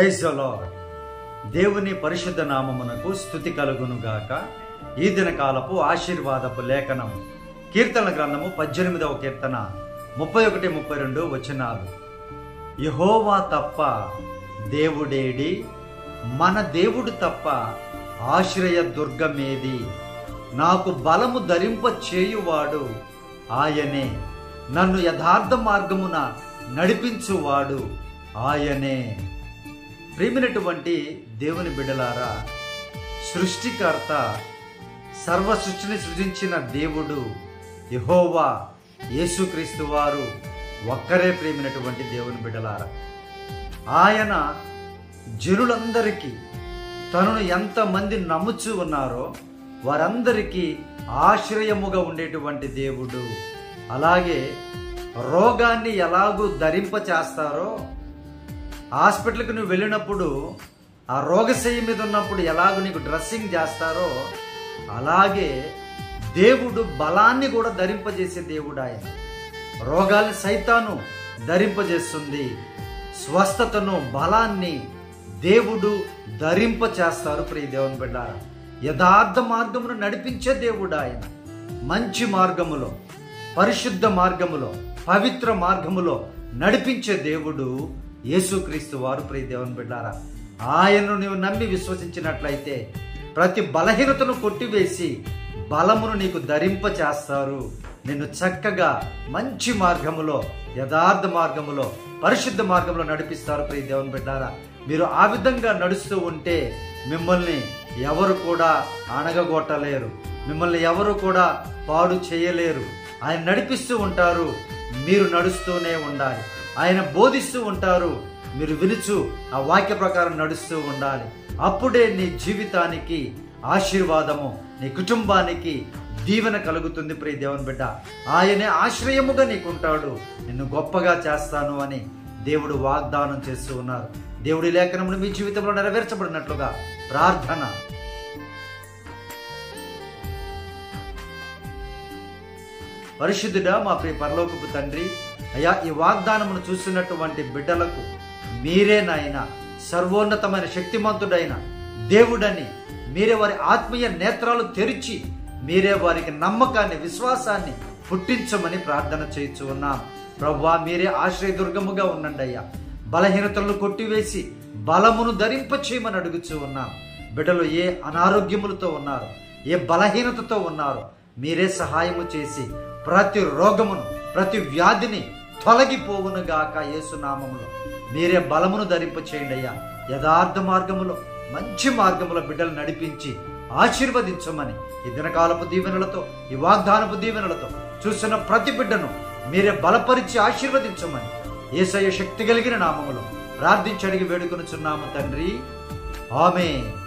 praise the lord దేవుని పరిశుద్ధ నామమునకు స్థుతి కలుగును గాక ఈ దినకాలపు ఆశీర్వాదపు లేఖనం కీర్తన గ్రంథము పద్దెనిమిదవ కీర్తన ముప్పై ఒకటి ముప్పై రెండు వచనాలు యహోవా తప్ప దేవుడేడి మన దేవుడు తప్ప ఆశ్రయ దుర్గమేది నాకు బలము ధరింప చేయువాడు ఆయనే నన్ను యథార్థ మార్గమున నడిపించువాడు ఆయనే ప్రేమినటువంటి దేవుని బిడ్డలారా సృష్టికర్త సర్వ సృష్టిని సృజించిన దేవుడు యహోవా యేసుక్రీస్తు వారు ఒక్కరే ప్రేమినటువంటి దేవుని బిడ్డలారా ఆయన జనులందరికీ తనను ఎంతమంది నమ్ముచు ఉన్నారో వారందరికీ ఆశ్రయముగా ఉండేటువంటి దేవుడు అలాగే రోగాన్ని ఎలాగూ ధరింప చేస్తారో హాస్పిటల్కి నువ్వు వెళ్ళినప్పుడు ఆ రోగశయ్య మీద ఉన్నప్పుడు ఎలాగో నీకు డ్రెస్సింగ్ చేస్తారో అలాగే దేవుడు బలాన్ని కూడా ధరింపజేసే దేవుడు ఆయన రోగాల్ని సైతాను ధరింపజేస్తుంది స్వస్థతను బలాన్ని దేవుడు ధరింప చేస్తారు ప్రియ దేవుని బిడ్డారా యథార్థ మార్గమును నడిపించే దేవుడు ఆయన మంచి మార్గములో పరిశుద్ధ మార్గములో పవిత్ర మార్గములో నడిపించే దేవుడు యేసుక్రీస్తు వారు ప్రియ దేవుని బిడ్డారా ఆయనను నీవు నమ్మి విశ్వసించినట్లయితే ప్రతి బలహీనతను కొట్టివేసి బలమును నీకు ధరింప చేస్తారు నిన్ను చక్కగా మంచి మార్గములో యథార్థ మార్గములో పరిశుద్ధ మార్గంలో నడిపిస్తారు ప్రియ దేవుని బిడ్డారా మీరు ఆ విధంగా నడుస్తూ ఉంటే మిమ్మల్ని ఎవరు కూడా అణగగొట్టలేరు మిమ్మల్ని ఎవరు కూడా పాడు చేయలేరు ఆయన నడిపిస్తూ ఉంటారు మీరు నడుస్తూనే ఉండాలి ఆయన బోధిస్తూ ఉంటారు మీరు వినుచు ఆ వాక్య ప్రకారం నడుస్తూ ఉండాలి అప్పుడే నీ జీవితానికి ఆశీర్వాదము నీ కుటుంబానికి దీవెన కలుగుతుంది ప్రియ దేవుని బిడ్డ ఆయనే ఆశ్రయముగా నీకుంటాడు నిన్ను గొప్పగా చేస్తాను అని దేవుడు వాగ్దానం చేస్తూ ఉన్నారు దేవుడి లేఖనమును మీ జీవితంలో నెరవేర్చబడినట్లుగా ప్రార్థన పరిశుద్ధుడా మా ప్రియ పరలోకపు తండ్రి అయ్యా ఈ వాగ్దానమును చూస్తున్నటువంటి బిడ్డలకు మీరే నాయన సర్వోన్నతమైన శక్తిమంతుడైన దేవుడని మీరే వారి ఆత్మీయ నేత్రాలు తెరిచి మీరే వారికి నమ్మకాన్ని విశ్వాసాన్ని పుట్టించమని ప్రార్థన చేయించు ఉన్నాం ప్రవ్వా మీరే ఆశ్రయదుర్గముగా ఉండండి అయ్యా బలహీనతలను కొట్టివేసి బలమును ధరింప చేయమని అడుగుచూ ఉన్నాం బిడ్డలు ఏ అనారోగ్యములతో ఉన్నారు ఏ బలహీనతతో ఉన్నారు మీరే సహాయము చేసి ప్రతి రోగమును ప్రతి వ్యాధిని తొలగిపోవునుగాక యేసునామములో మీరే బలమును ధరింప చేయండి అయ్యా యథార్థ మార్గములో మంచి మార్గములో బిడ్డలు నడిపించి ఆశీర్వదించమని ఈ దినకాలపు దీవెనలతో ఈ వాగ్దానపు దీవెనలతో చూసిన ప్రతి బిడ్డను మీరే బలపరిచి ఆశీర్వదించమని ఏసయ్య శక్తి కలిగిన నామములో ప్రార్థించి అడిగి వేడుకొనుచున్నాము తండ్రి ఆమె